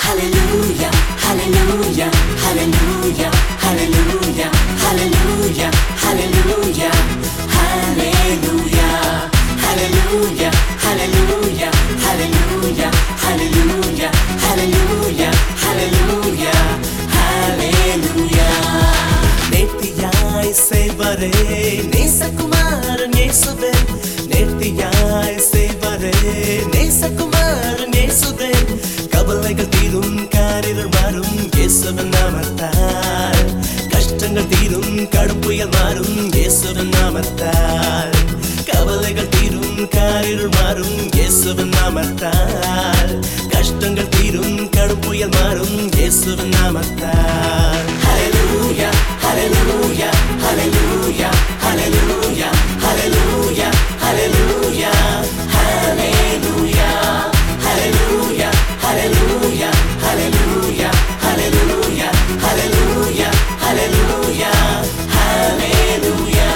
Hallelujah, hallelujah, hallelujah, hallelujah, hallelujah, hallelujah, hallelujah, hallelujah, hallelujah, hallelujah, hallelujah, hallelujah, hallelujah, hallelujah. நேர்த்தியாய் செய்வரே நேசகுமாரன் இயேசுவே நேர்த்தியாய் செய்வரே நேசகுமாரன் இயேசுவே கவலைகள் தீரும் காரிருள் மாறும் இயேசுவின் நாமத்தால் கஷ்டங்கள் தீரும் கடும் புயல் மாறும் இயேசுவின் நாமத்தால் கவலைகள் தீரும் காரிருள் மாறும் இயேசுவின் நாமத்தால் கஷ்டங்கள் தீரும் கடும் புயல் மாறும் இயேசுவின் நாமத்தால் Hallelujah, hallelujah, hallelujah, hallelujah, hallelujah, hallelujah, hallelujah, hallelujah, hallelujah, hallelujah, hallelujah, hallelujah, hallelujah, hallelujah.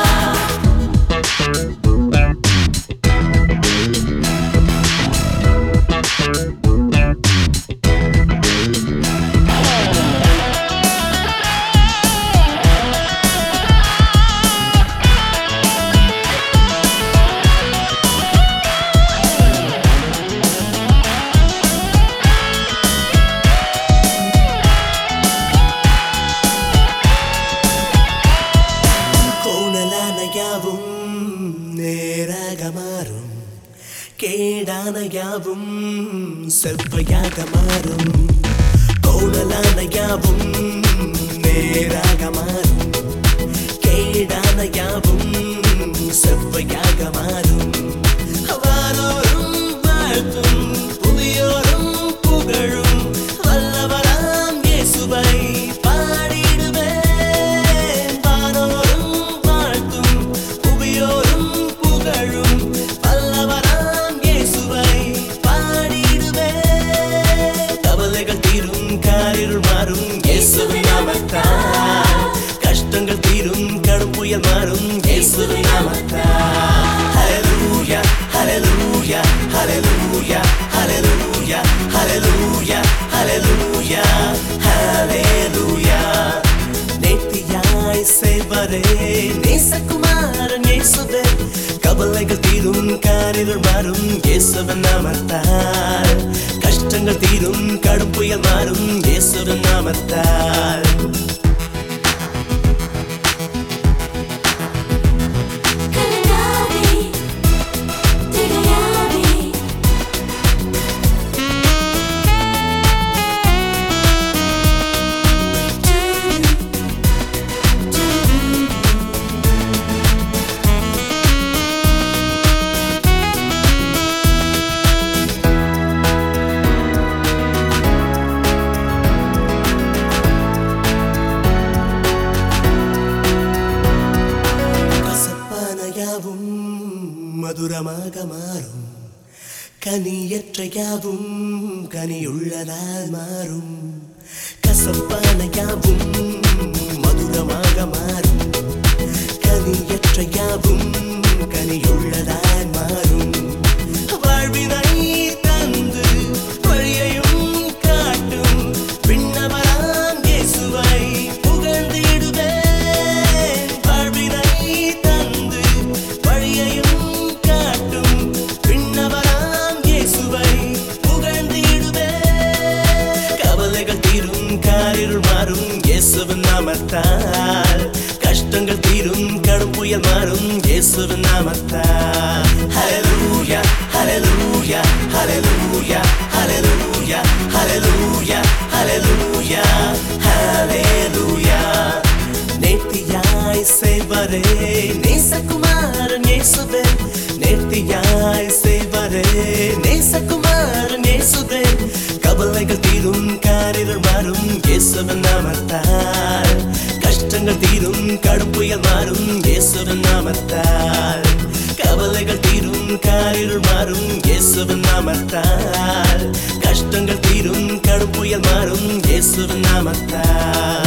கோணலான யாவும் நேராக மாறும் கேடான யாவும் செவ்வையாக மாறும் கோணலான யாவும் நேராக மாறும் கேடான யாவும் செவ்வையாக மாறும் வாரோரும் வாழ்த்தும் புதியோரும் புகழும் வல்லவராம் இயேசுவை பாடிடுவேன் வானோரும் வாழ்த்தும் புவியோரும் புகழும் வல்லவராம் இயேசுவை பாடிடுவேன் கவலைகள் தீரும் காரிருள் மாறும் இயேசுவின் நாமத்தால் கஷ்டங்கள் தீரும் கடும் புயல் மாறும் இயேசுவின் நாமத்தால் ஹalleluya ஹalleluya ஹalleluya ஹalleluya ஹalleluya ஹalleluya ஹalleluya நேர்த்தியாய் செய்வரே நேசகுமாரன் இயேசுவே கவலைகள் தீரும் காரிருள் மாறும் இயேசுவின் நாமத்தால் கஷ்டங்கள் தீரும் கடும் புயல் மாறும் இயேசுவின் நாமத்தால் Kalanavi, Tiganavi. கசப்பான யாவும் மதுரமாக மாறும் கனியற்ற யாவும் கனியுள்ளதால் மாறும் கசப்பான யாவும் மதுரமாக மாறும் கனியற்ற யாவும் கனியுள்ளதால் மாறும் வாழ்வினை தந்து வழியையும் காட்டும் பின்னவராம் இயேசுவை புகழ்ந்திடுவேன் வாழ்வினை தந்து வழியையும் காட்டும் பின்னவராம் இயேசுவை புகழ்ந்திடுவேன் கவலைகள் தீரும் காரிருள் மாறும் இயேசுவின் நாமத்தால் கஷ்டங்கள் தீரும் கடும் புயல் மாறும் இயேசுவின் நாமத்தால் ஹalleluya ஹalleluya ஹalleluya ஹalleluya ஹalleluya ஹalleluya ஹalleluya நேர்த்தியாய் செய்வரே நேசகுமாரன் இயேசுவே நேர்த்தியாய் செய்வரே நேசகுமாரன் இயேசுவே கவலைகள் தீரும் காரிருள் மாறும் இயேசுவின் நாமத்தால் கஷ்டங்கள் தீரும் கடும் புயல் மாறும் இயேசுவின் நாமத்தால் கவலைகள் தீரும் காரிருள் மாறும் இயேசுவின் நாமத்தால் கஷ்டங்கள் தீரும் கடும் புயல் மாறும் இயேசுவின் நாமத்தால்